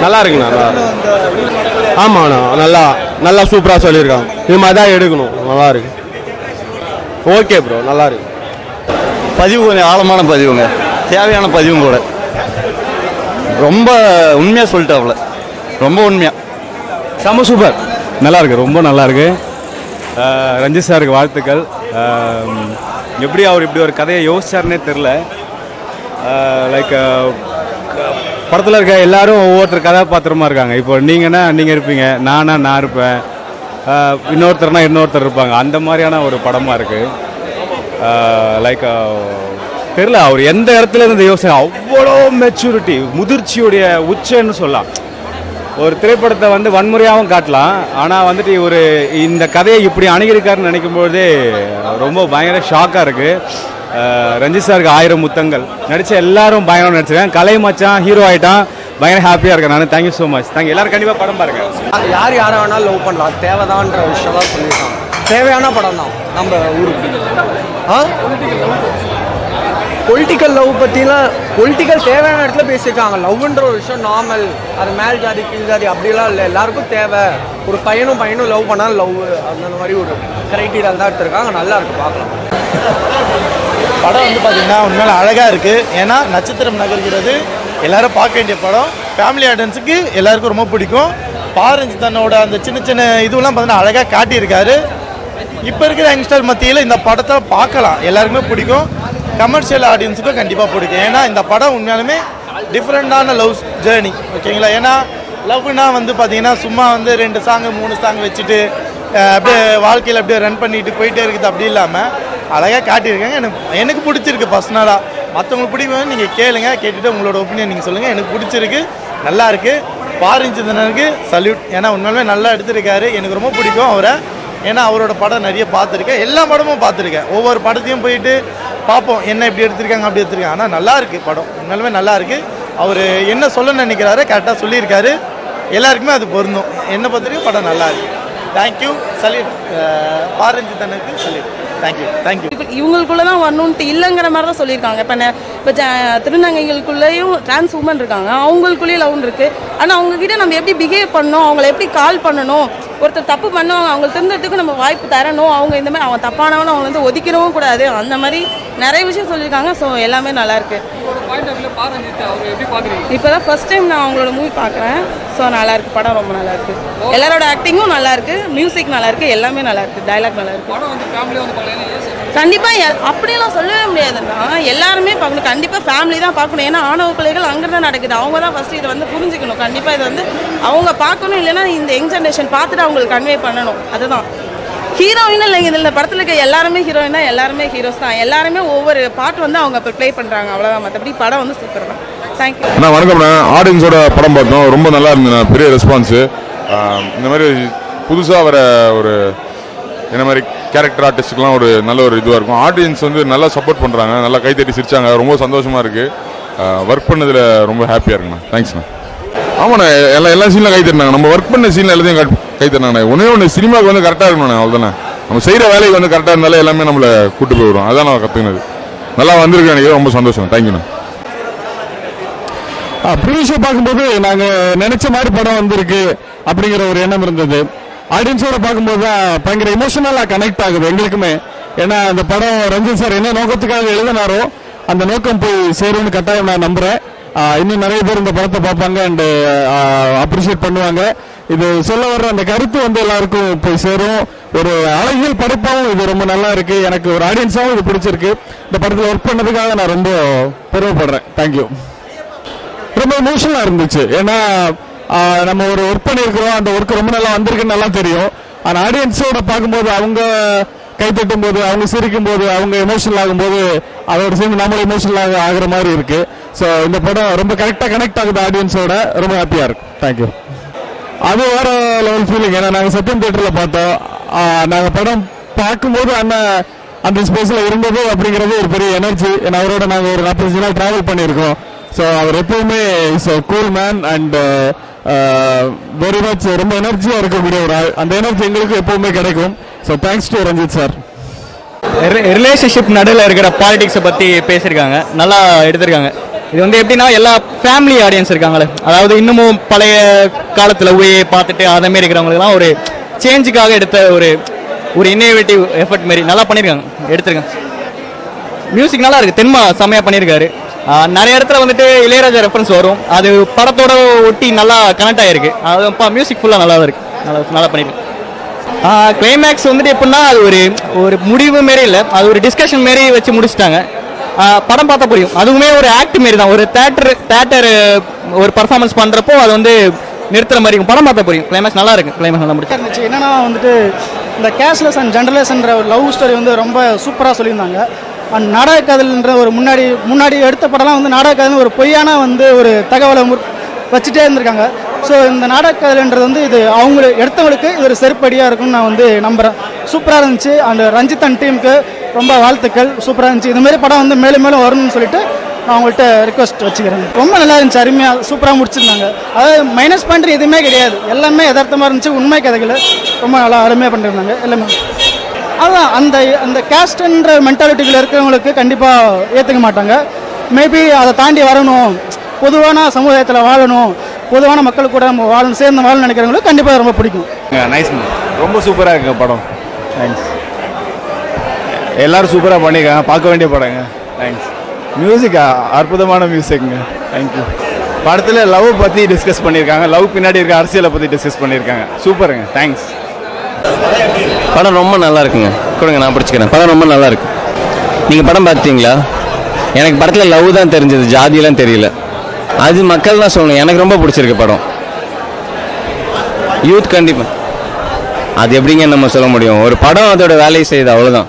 நல்லா இருக்குண்ணா நல்லா இருக்கு ஆமாண்ணா நல்லா நல்லா சூப்பராக சொல்லியிருக்காங்க இது மாதிரி தான் எடுக்கணும் நல்லா இருக்கு ஓகே ப்ரோ நல்லா இருக்கு பதிவு கொஞ்சம் ஆழமான பதிவுங்க தேவையான பதிவும் கூட ரொம்ப உண்மையாக சொல்லிட்டாப்புல ரொம்ப உண்மையாக செம்ம சூப்பர் நல்லா இருக்கு ரொம்ப நல்லா இருக்கு அஹ் ரஞ்சித் சாருக்கு வாழ்த்துக்கள் அஹ் எப்படி அவர் இப்படி ஒரு கதையை யோசிச்சாருன்னே தெரில லைக் படத்தில் இருக்க எல்லாரும் ஒவ்வொருத்தர் கதாபாத்திரமா இருக்காங்க இப்போ நீங்கன்னா நீங்கள் இருப்பீங்க நானா நான் இருப்பேன் அஹ் இன்னொருத்தர்னா இன்னொருத்தர் இருப்பாங்க அந்த மாதிரியான ஒரு படமாக இருக்குது லைக் தெரில அவர் எந்த இடத்துல இருந்து யோசனை அவ்வளோ மெச்சூரிட்டி முதிர்ச்சியுடைய உச்சன்னு சொல்லலாம் ஒரு திரைப்படத்தை வந்து வன்முறையாகவும் காட்டலாம் ஆனால் வந்துட்டு ஒரு இந்த கதையை இப்படி அணுகிருக்காருன்னு நினைக்கும் பொழுதே ரொம்ப பயங்கர ஷாக்காக இருக்குது ரஞ்சித் சாருக்கு ஆயிரம் முத்தங்கள் நடித்த எல்லாரும் பயங்கரம் நடிச்சிருக்காங்க கலை மச்சான் ஹீரோ ஆகிட்டான் பயங்கர ஹாப்பியாக இருக்கேன் நான் தேங்க்யூ ஸோ மச் தேங்க்யூ எல்லாரும் கண்டிப்பாக படம் பாருங்க யார் யாரை வேணாலும் லவ் பண்ணலாம் அது தேவைதான்ற விஷயம் தான் சொல்லியிருக்காங்க தேவையான படம் தான் நம்ம ஊருக்கு ஆ பொலிட்டிக்கல் லவ் பற்றிலாம் பொலிட்டிக்கல் தேவையான இடத்துல பேசியிருக்காங்க லவ்ன்ற ஒரு விஷயம் நார்மல் அது மேல் ஜாதி கீழ் ஜாதி அப்படிலாம் இல்லை எல்லாருக்கும் தேவை ஒரு பையனும் பையனும் லவ் பண்ணால் லவ் அந்த மாதிரி ஒரு கிரைட்டீரியா தான் எடுத்திருக்காங்க நல்லா இருக்கு பார்க்கலாம் படம் வந்து பார்த்தீங்கன்னா உண்மையில அழகாக இருக்குது ஏன்னா நட்சத்திரம் நகர்கிறது எல்லாரும் பார்க்க வேண்டிய படம் ஃபேமிலி ஆடியன்ஸுக்கு எல்லாருக்கும் ரொம்ப பிடிக்கும் பாரஞ்சி தன்னோட அந்த சின்ன சின்ன இதுவெல்லாம் பார்த்தீங்கன்னா அழகாக காட்டியிருக்காரு இப்போ இருக்கிற யங்ஸ்டர் மத்தியில் இந்த படத்தை பார்க்கலாம் எல்லாருக்குமே பிடிக்கும் கமர்ஷியல் ஆடியன்ஸுக்கும் கண்டிப்பாக பிடிக்கும் ஏன்னா இந்த படம் உண்மையாலுமே டிஃப்ரெண்ட்டான லவ் ஜேர்னி ஓகேங்களா ஏன்னா லவ்னா வந்து பார்த்தீங்கன்னா சும்மா வந்து ரெண்டு சாங்கு மூணு சாங் வச்சுட்டு அஹ், அப்படியே வாழ்க்கையில் அப்படியே ரன் பண்ணிட்டு போயிட்டே இருக்குது அப்படி இல்லாமல் அழகாக காட்டியிருக்காங்க எனக்கு எனக்கு பிடிச்சிருக்கு பர்சனலாக மற்றவங்களுக்கு பிடிக்கும் நீங்கள் கேளுங்க கேட்டுட்டு உங்களோட ஒப்பீனியன் நீங்கள் சொல்லுங்கள் எனக்கு பிடிச்சிருக்கு நல்லா இருக்கு பாரிஞ்சிதனருக்கு சல்யூட் ஏன்னா உண்மையிலுமே நல்லா எடுத்திருக்காரு எனக்கு ரொம்ப பிடிக்கும் அவரை ஏன்னா அவரோட படம் நிறைய பார்த்துருக்கேன் எல்லா படமும் பார்த்துருக்கேன் ஒவ்வொரு படத்தையும் போயிட்டு பார்ப்போம் என்ன இப்படி எடுத்திருக்காங்க அப்படி எடுத்திருக்காங்க ஆனால் நல்லா இருக்கு படம் உண்மையிலுமே நல்லா இருக்கு அவர் என்ன சொல்ல நினைக்கிறாரு கரெக்டாக சொல்லியிருக்காரு எல்லாருக்குமே அது பொருந்தும் என்னை பொறுத்த வரைக்கும் படம் நல்லா இருக்கு தேங்க்யூ சல்யூட் பாரஞ்சிதனுக்கு சல்யூட் தேங்க்யூ தேங்க்யூ இப்போ இவங்களுக்குள்ள தான் வரணுன்ட்டு இல்லைங்கிற மாதிரி தான் சொல்லியிருக்காங்க இப்போ நெ- இப்போ ஜ- திருநங்கைகளுக்குள்ளேயும் டிரான்ஸ் உமன் இருக்காங்க அவங்களுக்குள்ளேயும் லவ் இருக்கு ஆனால் அவங்க கிட்ட நம்ம எப்படி பிஹேவ் பண்ணணும் அவங்கள எப்படி கால் பண்ணணும் ஒருத்தர் தப்பு பண்ணவங்க அவங்க திருந்ததுக்கு நம்ம வாய்ப்பு தரணும் அவங்க இந்த மாதிரி அவன் தப்பானவன் அவங்க வந்து ஒதுக்கிடவும் கூடாது அந்த மாதிரி நிறைய விஷயம் சொல்லியிருக்காங்க ஸோ எல்லாமே நல்லா இருக்கு இப்போ தான் ஃபர்ஸ்ட் டைம் நான் அவங்களோட மூவி பார்க்குறேன் ஸோ நல்லா இருக்கு படம் ரொம்ப நல்லா இருக்கு எல்லாரோட ஆக்டிங்கும் நல்லா இருக்கு மியூசிக் நல்லா இருக்கு எல்லாமே நல்லா இருக்கு டைலாக் நல்லா இருக்கு கண்டிப்பா எ- அப்படியெல்லாம் சொல்லவே முடியாதுன்னா எல்லாருமே பார்க்கணும் கண்டிப்பா ஃபேமிலி தான் பார்க்கணும் ஏன்னா ஆணவ கொலைகள் அங்கே தான் நடக்குது அவங்க தான் ஃபர்ஸ்ட் இதை வந்து புரிஞ்சுக்கணும் கண்டிப்பா இதை வந்து அவங்க பார்க்கணும் இல்லைன்னா இந்த யங் ஜென்ரேஷன் பார்த்துட்டு அவங்களுக்கு கன்வே பண்ணணும் அதுதான் ஹீரோயின் இல்லைங்க இதில் இந்த படத்தில் இருக்க எல்லாருமே ஹீரோயின் தான் எல்லாருமே ஹீரோஸ் தான் எல்லாருமே ஒவ்வொரு பாட்டு வந்து அவங்க இப்போ ப்ளே பண்ணுறாங்க அவ்வளோதான் மற்றபடி படம் வந்து சூப்பர் தான் தேங்க்யூ அண்ணா வணக்கம்ண்ணா ஆடியன்ஸோட படம் பார்த்தோம் ரொம்ப நல்லா இருந்ததுண்ணா பெரிய ரெஸ்பான்ஸு இந்த மாதிரி புதுசாக வர ஒரு இந்த மாதிரி கேரக்டர் ஆர்டிஸ்ட்டுக்கெலாம் ஒரு நல்ல ஒரு இதுவாக இருக்கும் ஆடியன்ஸ் வந்து நல்லா சப்போர்ட் பண்ணுறாங்க நல்லா கைத்தட்டி சிரிச்சாங்க ரொம்ப சந்தோஷமாக இருக்குது ஒர்க் பண்ணதில் ரொம்ப ஹாப்பியாக இருக்குண்ணா தேங்க்ஸ்ண்ணா ஆமாண்ணா எல்லா எல்லா சீனில் கை தட்டினாங்க நம்ம ஒர்க் பண்ண சீனில் எல்லாத்தையும் கட்- கை தட்டினாங்கண்ணா ஒன்றே ஒன்று சினிமாவுக்கு வந்து கரெக்டாக இருக்கணும்ண்ணா அவ்வளோதானே நம்ம செய்கிற வேலைக்கு வந்து கரெக்டாக இருந்தாலே எல்லாமே நம்மளை கூட்டு போய் விடும் அதான் நான் கற்றுக்கினது நல்லா வந்திருக்கு எனக்கு ரொம்ப சந்தோஷம் தேங்க்யூண்ணா ப்ரீ ஷோ பார்க்கும்போது நாங்க நினைச்ச மாதிரி படம் வந்திருக்கு அப்படிங்கிற ஒரு எண்ணம் இருந்தது ஆடியன்ஸோட பார்க்கும்போது தான் பயங்கர இமோஷனலா கனெக்ட் ஆகுது எங்களுக்குமே ஏன்னா அந்த படம் ரஞ்சித் சார் என்ன நோக்கத்துக்காக எழுதினாரோ அந்த நோக்கம் போய் சேரும்னு கட்டாயம் நான் நம்புறேன் ஆஹ் இன்னும் நிறைய பேர் இந்த படத்தை பார்ப்பாங்க அண்ட் அப்ரிஷியேட் பண்ணுவாங்க இது சொல்ல வர்ற அந்த கருத்து வந்து எல்லாருக்கும் போய் சேரும் ஒரு அழகியல் படைப்பாவும் இது ரொம்ப நல்லா இருக்கு எனக்கு ஒரு ஆடியன்ஸாவும் இது பிடிச்சிருக்கு இந்த படத்தில் ஒர்க் பண்ணதுக்காக நான் ரொம்ப பெருமைப்படுறேன் தேங்க்யூ ரொம்ப எமோஷனலா இருந்துச்சு ஏன்னா ஆஹ், நம்ம ஒரு ஒர்க் பண்ணியிருக்கிறோம் அந்த ஒர்க் ரொம்ப நல்லா வந்திருக்குன்னு நல்லா தெரியும் ஆனா ஆடியன்ஸோட பார்க்கும்போது அவங்க கை தட்டும் போது அவங்க சிரிக்கும் போது அவங்க எமோஷனல் ஆகும்போது அதோட சேர்ந்து நம்மளும் எமோஷனல் ஆக ஆகுற மாதிரி இருக்கு ஸோ இந்த படம் ரொம்ப கரெக்டாக கனெக்ட் ஆகுது ஆடியன்ஸோட ரொம்ப ஹாப்பியா இருக்கு தேங்க்யூ அது வேற லெவல் ஃபீலிங் ஏன்னா நாங்கள் சத்யம் தேட்டரில் பார்த்தோம் ஆஹ், நாங்க படம் பார்க்கும்போது அண்ணன் அந்த ஸ்பேஸில் இருந்தது அப்படிங்கிறது ஒரு பெரிய எனர்ஜி ஏன்னா அவரோட நாங்கள் ஒரு நாற்பத்தஞ்சு நாள் டிராவல் பண்ணியிருக்கோம் ஸோ அவர் எப்பவுமே is cool man and very much ரொம்ப எனர்ஜியாக இருக்கக்கூடிய ஒரு ஆள் அந்த எனர்ஜி எங்களுக்கு எப்பவுமே கிடைக்கும் so thanks to Ranjith sir relationship நடுவில் இருக்கிற பாலிடிக்ஸை பற்றி பேசியிருக்காங்க நல்லா எடுத்திருக்காங்க இது வந்து எப்படின்னா எல்லா ஃபேமிலி ஆடியன்ஸ் இருக்காங்களே அதாவது இன்னமும் பழைய காலத்தில் ஊயே பார்த்துட்டு அதே மாதிரி இருக்கிறவங்களுக்குலாம் ஒரு சேஞ்சுக்காக எடுத்த ஒரு ஒரு இன்னோவேட்டிவ் எஃபர்ட் மாரி நல்லா பண்ணியிருக்காங்க எடுத்திருக்காங்க மியூசிக் நல்லா இருக்கு தென்மா செம்மையா பண்ணியிருக்காரு ஆஹ் நிறைய இடத்துல வந்துட்டு இளையராஜா ரெஃபரன்ஸ் வரும் அது படத்தோட ஒட்டி நல்லா கனெக்ட் ஆயிருக்கு அது மியூசிக் ஃபுல்லாக நல்லா இருக்கு நல்லா நல்லா பண்ணியிருக்கு கிளைமேக்ஸ் வந்துட்டு எப்படின்னா அது ஒரு ஒரு முடிவு மாரி இல்லை அது ஒரு டிஸ்கஷன் மாரி வச்சு முடிச்சிட்டாங்க ஆஹ் படம் பார்த்தா புரியும் அதுவுமே ஒரு ஆக்ட் மாரி தான் ஒரு தேட்டர் தேட்டர் ஒரு பர்ஃபார்மன்ஸ் பண்ணுறப்போ அது வந்து நிறுத்துற மாதிரி இருக்கும் படம் பார்த்தா புரியும் கிளைமேக்ஸ் நல்லா இருக்கு கிளைமேக்ஸ் நல்லா முடிச்சு இருந்துச்சு என்னன்னா வந்துட்டு இந்த கேஷ்லெஸ் அண்ட் ஜென்ரலேஷன்ற ஒரு லவ் ஸ்டோரி வந்து ரொம்ப சூப்பராக சொல்லியிருந்தாங்க அண்ட் நாடக காதல்ன்ற ஒரு முன்னாடி முன்னாடி எடுத்த படம்லாம் வந்து நாடக காதல்னு ஒரு பொய்யான வந்து ஒரு தகவலை முற்- வச்சுட்டே இருந்திருக்காங்க ஸோ இந்த நாடக காதல்ன்றது வந்து இது அவங்க எடுத்தவங்களுக்கு இது ஒரு செருப்படியாக இருக்கும்னு நான் வந்து நம்புகிறேன் சூப்பராக இருந்துச்சு அண்ட் ரஞ்சித் அண்ட் டீமுக்கு ரொம்ப வாழ்த்துக்கள் சூப்பராக இருந்துச்சு இந்த மாதிரி படம் வந்து மேலும் மேலும் வரணும்னு சொல்லிட்டு நான் உங்கள்கிட்ட ரிக்வஸ்ட் வச்சுக்கிறேன் ரொம்ப நல்லா இருந்துச்சு அருமையாக சூப்பராக முடிச்சிருந்தாங்க அதாவது மைனஸ் பண்ணுற எதுவுமே கிடையாது எல்லாமே யதார்த்தமாக இருந்துச்சு உண்மை கதைகள் ரொம்ப நல்லா அருமையாக பண்ணியிருந்தாங்க எல்லாமே அதான் அந்த அந்த கேஸ்ட்ன்ற மென்டாலிட்டியில் இருக்கிறவங்களுக்கு கண்டிப்பாக ஏற்றுக்க மாட்டாங்க மேபி அதை தாண்டி வரணும் பொதுவான சமுதாயத்தில் வாழணும் பொதுவான மக்கள் கூட நம்ம வாழணும் சேர்ந்து வாழணும்னு நினைக்கிறவங்களுக்கு கண்டிப்பாக ரொம்ப பிடிக்கும் நைஸ் ரொம்ப சூப்பராக இருக்குங்க படம் தேங்க்ஸ் எல்லாரும் சூப்பராக பண்ணியிருக்காங்க பார்க்க வேண்டிய படங்க தேங்க்ஸ் மியூசிக் அற்புதமான மியூசிக்ங்க தேங்க்யூ படத்தில் லவ் பற்றி டிஸ்கஸ் பண்ணியிருக்காங்க லவ் பின்னாடி இருக்க அரசியலை பற்றி டிஸ்கஸ் பண்ணியிருக்காங்க சூப்பருங்க தேங்க்ஸ் படம் ரொம்ப நல்லா இருக்குங்க கொடுங்க நான் பிடிச்சிக்கிறேன் படம் ரொம்ப நல்லா இருக்கு நீங்கள் படம் பார்த்தீங்களா எனக்கு படத்தில் லவ் தான் தெரிஞ்சது ஜாதியெல்லாம் தெரியல அது மக்கள் தான் சொல்லணும் எனக்கு ரொம்ப பிடிச்சிருக்கு படம் யூத் கண்டிப்பாக அது எப்படிங்க நம்ம சொல்ல முடியும் ஒரு படம் அதோட வேலையை செய்யுது அவ்வளோதான்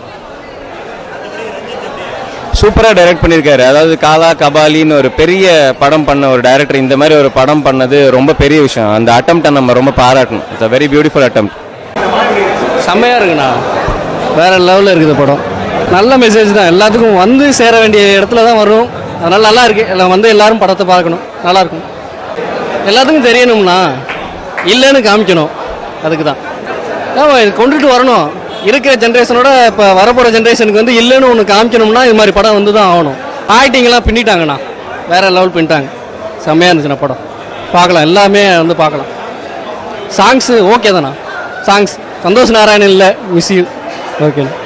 சூப்பராக டைரக்ட் பண்ணியிருக்காரு அதாவது காலா கபாலின்னு ஒரு பெரிய படம் பண்ண ஒரு டைரக்டர் இந்த மாதிரி ஒரு படம் பண்ணது ரொம்ப பெரிய விஷயம் அந்த அட்டம்ப்டை நம்ம ரொம்ப பாராட்டணும் it's a very beautiful attempt செம்மையாக இருக்குண்ணா வேற லெவலில் இருக்குது படம் நல்ல மெசேஜ் தான் எல்லாத்துக்கும் வந்து சேர வேண்டிய இடத்துல தான் வரும் அதனால் நல்லா இருக்கு எல்லாம் வந்து எல்லாரும் படத்தை பார்க்கணும் நல்லா இருக்கும் எல்லாத்துக்கும் தெரியணும்னா இல்லைன்னு காமிக்கணும் அதுக்கு தான் ஆமாம் இது கொண்டுட்டு வரணும் இருக்கிற ஜென்ரேஷனோட இப்போ வரப்போகிற ஜென்ரேஷனுக்கு வந்து இல்லைன்னு ஒன்று காமிக்கணும்னா இது மாதிரி படம் வந்து தான் ஆகணும் ஆக்டிங்லாம் பின்னிட்டாங்கண்ணா வேற லெவல் பின்னிட்டாங்க செம்மையாக இருந்துச்சுண்ணா படம் பார்க்கலாம் எல்லாமே வந்து பார்க்கலாம் சாங்ஸு ஓகே தானா சாங்ஸ் சந்தோஷ் நாராயணன் இல்லை மிஸ் யூ ஓகே